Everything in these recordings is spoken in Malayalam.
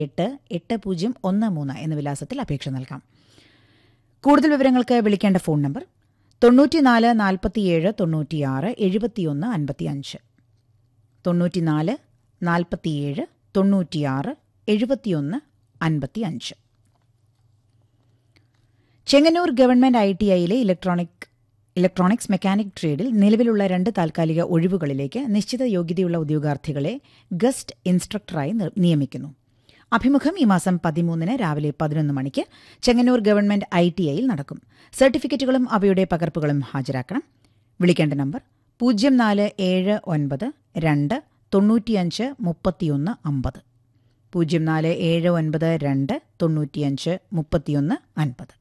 എട്ട് എട്ട് പൂജ്യം ഒന്ന് മൂന്ന് എന്ന വിലാസത്തിൽ അപേക്ഷ നൽകാം കൂടുതൽ വിവരങ്ങൾക്ക് വിളിക്കേണ്ട ഫോൺ നമ്പർ തൊണ്ണൂറ്റിനാല് നാൽപ്പത്തിയേഴ് തൊണ്ണൂറ്റിയാറ് എഴുപത്തിയൊന്ന് അൻപത്തിയഞ്ച് തൊണ്ണൂറ്റിനാല് നാൽപ്പത്തിയേഴ് തൊണ്ണൂറ്റിയാറ് എഴുപത്തിയൊന്ന് അൻപത്തിയഞ്ച് ചെങ്ങന്നൂർ ഗവൺമെന്റ് ഐ ടി ഐയിലെ ഇലക്ട്രോണിക് ഇലക്ട്രോണിക്സ് മെക്കാനിക് ട്രേഡിൽ നിലവിലുള്ള രണ്ട് താൽക്കാലിക ഒഴിവുകളിലേക്ക് നിശ്ചിത യോഗ്യതയുള്ള ഉദ്യോഗാർത്ഥികളെ ഗസ്റ്റ് ഇൻസ്ട്രക്ടറായി നിർ- നിയമിക്കുന്നു അഭിമുഖം ഈ മാസം പതിമൂന്നിന് രാവിലെ പതിനൊന്ന് മണിക്ക് ചെങ്ങന്നൂർ ഗവൺമെന്റ് ഐ ടി ഐയിൽ നടക്കും സർട്ടിഫിക്കറ്റുകളും അവയുടെ പകർപ്പുകളും ഹാജരാക്കണം വിളിക്കേണ്ട നമ്പർ പൂജ്യം നാല് ഏഴ് ഒൻപത് രണ്ട് തൊണ്ണൂറ്റിയഞ്ച് മുപ്പത്തിയൊന്ന് അമ്പത് പൂജ്യം നാല് ഏഴ് ഒൻപത് രണ്ട് തൊണ്ണൂറ്റിയഞ്ച് മുപ്പത്തിയൊന്ന് അൻപത്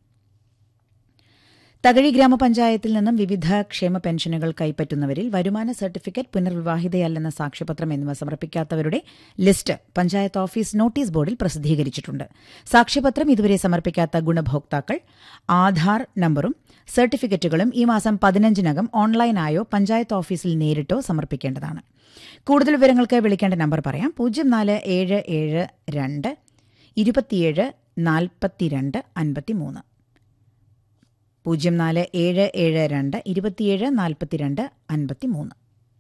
തകഴി ഗ്രാമപഞ്ചായത്തിൽ നിന്നും വിവിധ ക്ഷേമ പെൻഷനുകൾ കൈപ്പറ്റുന്നവരിൽ വരുമാന സർട്ടിഫിക്കറ്റ് പുനർവിവാഹിതയല്ലെന്ന സാക്ഷ്യപത്രം എന്നിവ സമർപ്പിക്കാത്തവരുടെ ലിസ്റ്റ് പഞ്ചായത്ത് ഓഫീസ് നോട്ടീസ് ബോർഡിൽ പ്രസിദ്ധീകരിച്ചിട്ടുണ്ട് സാക്ഷ്യപത്രം ഇതുവരെ സമർപ്പിക്കാത്ത ഗുണഭോക്താക്കൾ ആധാർ നമ്പറും സർട്ടിഫിക്കറ്റുകളും ഈ മാസം പതിനഞ്ചിനകം ഓൺലൈനായോ പഞ്ചായത്ത് ഓഫീസിൽ നേരിട്ടോ സമർപ്പിക്കേണ്ടതാണ് കൂടുതൽ വിവരങ്ങൾക്ക് വിളിക്കേണ്ട നമ്പർ പറയാം പൂജ്യം നാല് ഏഴ് ഏഴ് രണ്ട് ഇരുപത്തിയേഴ് നാൽപ്പത്തിരണ്ട് അൻപത്തിമൂന്ന് പൂജ്യം നാല് ഏഴ് ഏഴ് രണ്ട് ഇരുപത്തിയേഴ് നാൽപ്പത്തിരണ്ട് അൻപത്തിമൂന്ന്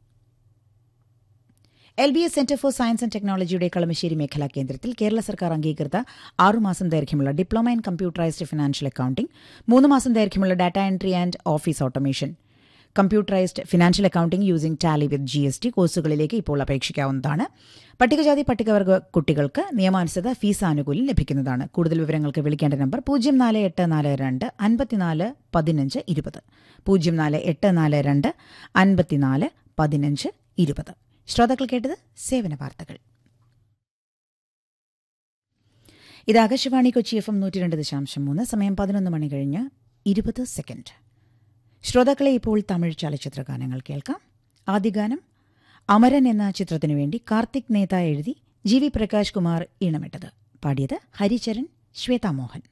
L B S centre for science and ടെക്നോളജിയുടെ കളമശ്ശേരി മേഖലാ കേന്ദ്രത്തിൽ കേരള സർക്കാർ അംഗീകൃത ആറുമാസം ദൈർഘ്യമുള്ള diploma in computerised financial accounting മൂന്ന് മാസം ദൈർഘ്യമുള്ള data entry and office automation computerised financial accounting using Tally with G S T കോഴ്സുകളിലേക്ക് ഇപ്പോൾ അപേക്ഷിക്കാവുന്നതാണ് പട്ടികജാതി പട്ടികവർഗ കുട്ടികൾക്ക് നിയമാനുസൃത ഫീസ് ആനുകൂല്യം ലഭിക്കുന്നതാണ് കൂടുതൽ വിവരങ്ങൾക്ക് വിളിക്കേണ്ട നമ്പർ പൂജ്യം നാല് എട്ട് നാല് രണ്ട് അൻപത്തിനാല് പതിനഞ്ച് ഇരുപത് പൂജ്യം നാല് എട്ട് നാല് രണ്ട് അൻപത്തിനാല് പതിനഞ്ച് ഇരുപത് ശ്രോതാക്കൾ കേട്ടത് സേവന വാർത്തകൾ ഇത് ആകാശവാണി കൊച്ചി എഫ് എം നൂറ്റി രണ്ട് ദശാംശം മൂന്ന് സമയം പതിനൊന്ന് മണി കഴിഞ്ഞ് ഇരുപത് സെക്കൻഡ് ശ്രോതാക്കളെ ഇപ്പോൾ തമിഴ് ചലച്ചിത്ര ഗാനങ്ങൾ കേൾക്കാം ആദ്യ ഗാനം അമരൻ എന്ന ചിത്രത്തിനു വേണ്ടി കാർത്തിക് നേത എഴുതി ജി വി പ്രകാശ് കുമാർ ഈണമിട്ടത് പാടിയത് ഹരിചരൺ ശ്വേതാമോഹൻ